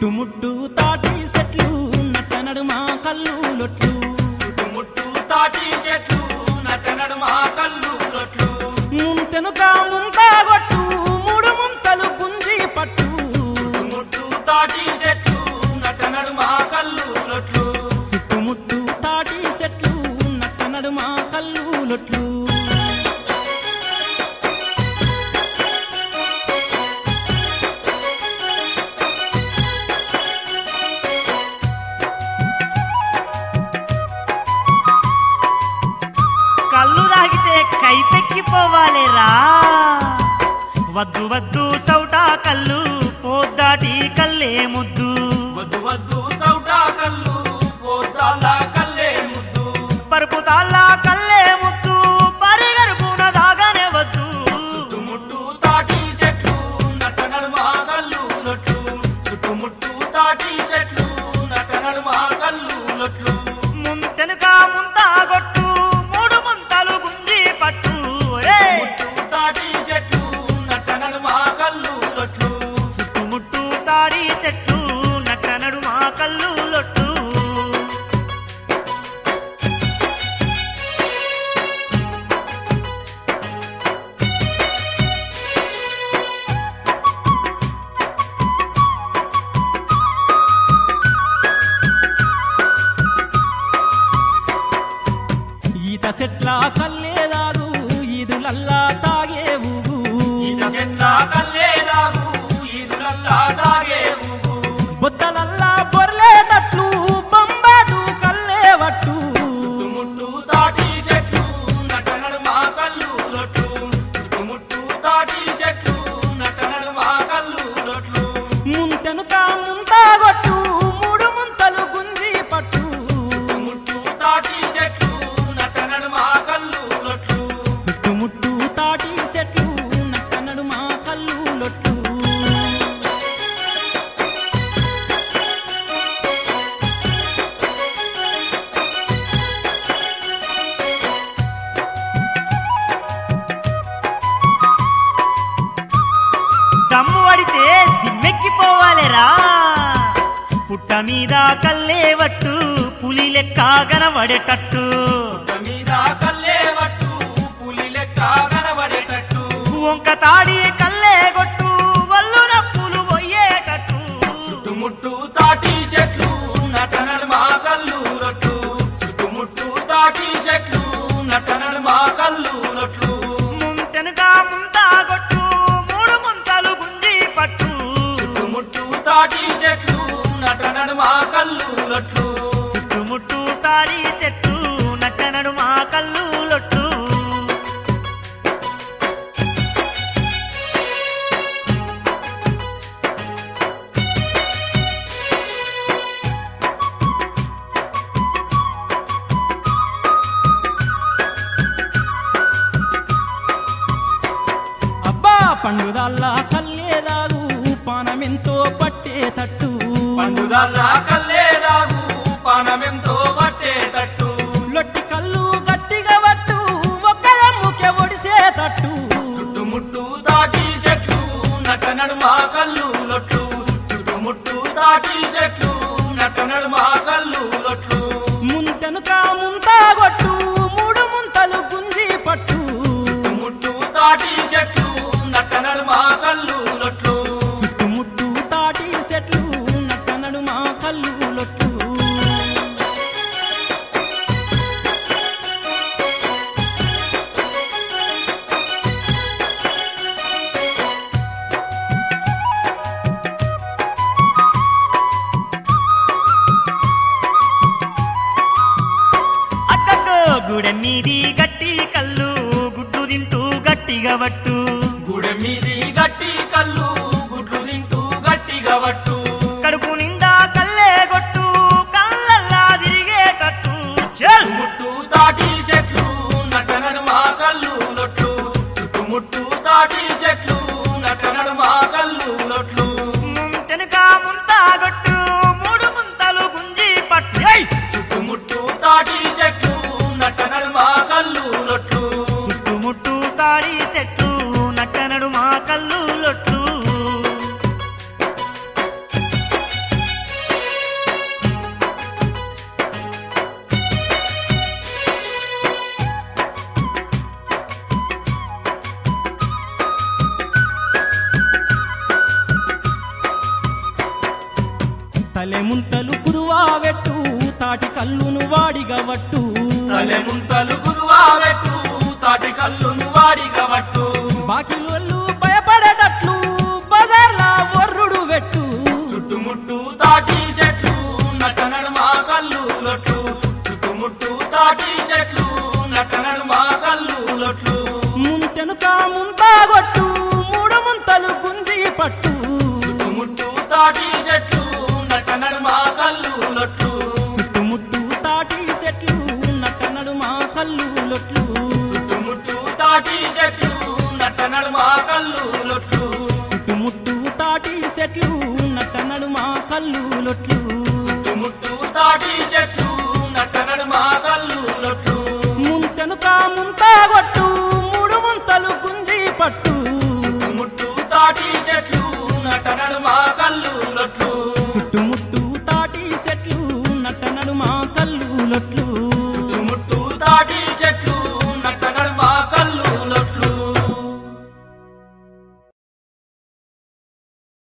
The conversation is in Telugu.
చుట్టుముట్టు తాటి చెట్లు నట్ట నడుమ కళ్ళు లొట్లు చుట్టుముట్టు తాటి చెట్లు నట నడుమ కళ్ళు లొట్లు ముంతెనుక ముంత గొట్టు మూడు ముంతలు గుంజి పట్టు చుట్టుముట్టు తాటి చెట్లు నట నడుమ కళ్ళు లొట్లు చుట్టుముట్టు తాటి చెట్లు నట్ట నడుమ కళ్ళు లొట్లు కళ్ళు తాగితే కైపెక్కిపోవాలేరా వద్దు వద్దు చౌటా కళ్ళు పోద్దాటి కల్లే ముద్దు వద్దు వద్దు సౌటా కళ్ళు పోతాల కల్లే ముద్దు పరుపు తాళ్ళ కల్లే ముద్దు పరిగరుపున దాగానే వద్దు చుట్టుముట్టు తాటి చెట్లు నట నడుమ కళ్ళు లొట్లు చుట్టుముట్టు తాటి చెట్లు నట నడుమ కళ్ళు లొట్లు ముంతెనుక ముంత గొట్టు మూడు ముంతలు గుంజి పట్టు ఏయ్! చుట్టుముట్టు తాటి చెట్లు నట నడుమ కళ్ళు లొట్లు చుట్టుముట్టు తాడి చెట్టు నట్ట నడుమ కళ్ళు లొట్టు ఈత చెట్ల కల్లేదాగు ఈదులల్లా తాగే ఊగు ఈత చెట్ల కల్లేదాగు ఈదులల్లా తాగే ఊగు బొత్తలల్లా బొర్లేటట్లు బొంబాటు కల్లేవట్టు చుట్టుముట్టు తాటి చెట్లు నట నడుమ కళ్ళు లొట్లు చుట్టుముట్టు తాటి చెట్లు నట నడుమ కళ్ళు లొట్లు ముంతెనుక ముంత గొట్టు మూడు ముంతలు గుంజి పట్టు చుట్టుముట్టు తాటి చెట్లు నట నడుమ కళ్ళు లొట్లు చుట్టుముట్టు తాటి చెట్లు నక్క నడుమ కళ్ళు లొట్లు దమ్ము పడితే దిమ్మెక్కిపోవాలేరా పుట్ట మీద కల్లేవట్టు పులి లెక్క కనబడేటట్టు పుట్ట మీద కల్లే వట్టు పులి లెక్క కనబడేటట్టు వంక తాడి కల్లే కొట్టు వల్లు నప్పులు పోయేటట్టు చుట్టుముట్టు తాటి చెట్లు నట నడుమ కళ్ళు లొట్లు చుట్టుముట్టు తాటి చెట్లు నట నడుమ కళ్ళు లొట్లు ముంతెనుక ముంత కొట్టు మూడు ముంతలు గుంజి పట్టు చుట్టుముట్టు తాటి చెట్లు నట నడుమ కళ్ళు లొట్లు చుట్టుముట్టు తాడి చెట్టు నట్ట నడుమ కళ్ళు లొట్టు అబ్బా పండుదల్లా కల్లేదాగు పానమెంతో పట్టేటట్టు పండుదల్లా కల్లేదాగు పానమెంతో పట్టేటట్టు లొట్టి కళ్ళు గట్టిగా పట్టు ఒక్కదమ్ముకే ఒడిసేటట్టు చుట్టుముట్టు తాటి చెట్లు నట నడుమ కళ్ళు లొట్లు చుట్టుముట్టు తాటి చెట్లు నట నడుమ కళ్ళు లొట్లు ముంతెనుక ముంత గొట్టు మూడు ముంతలు గుంజి పట్టు చుట్టుముట్టు తాటి చెట్లు నట నడుమ కళ్ళు లొట్లు చుట్టుముట్టు తాటి చెట్లు నక్క నడుమ కళ్ళు లొట్లు అక్కకో గుడె మీది గట్టి కళ్ళు గుడ్డు తింటూ గట్టిగా పట్టు గుడి మీది గట్టి కళ్ళు గుడ్లు తింటూ గట్టిగా పట్టు కడుపు నిండా కల్లే కొట్టు కళ్ళల్లా తిరిగేటట్టు చల్ చుట్టుముట్టు తాటి చెట్లు నట నడుమ కళ్ళు లొట్లు చుట్టుముట్టు తాటి చెట్లు నట నడుమ కళ్ళు లొట్లు ముంతెనుక ముంత గొట్టు మూడు ముంతలు గుంజి పట్టు ఏయ్! చుట్టుముట్టు తాటి చెట్లు నట నడుమ కళ్ళు లొట్లు చుట్టుముట్టు తాడి చెట్టు నట్ట నడుమ కళ్ళు లొట్లు తలె ముంతలు కురువావెట్టు తాటి కల్లును వాడిగవట్టు తలె ముంతలు కుదువా పెట్టు తాటి కల్లును వాడిగవట్టు బాకిలోళ్ళు భయపడేటట్లు బజార్లా వర్రుడు వెట్టు చుట్టుముట్టు తాటి చెట్లు నట నడుమ కల్లు లొట్లు చుట్టుముట్టు తాటి చెట్లు నట నడుమ కల్లు లొట్లు ముంతెనుక ముంతాగొట్టు మూడు ముంతలు గుంజి పట్టు చుట్టుముట్టు తాటి చెట్లు నట నడుమ కల్లు లొట్లు చుట్టుముట్టు తాటి చెట్లు నట్ట నడుమ కల్లు లొట్లు చుట్టుముట్టు తాటి చెట్లు నట నడుమ కల్లు లొట్లు చుట్టుముట్టు తాటి చెట్లు నట్ట నడుమ కల్లు లొట్లు చుట్టుముట్టు తాటి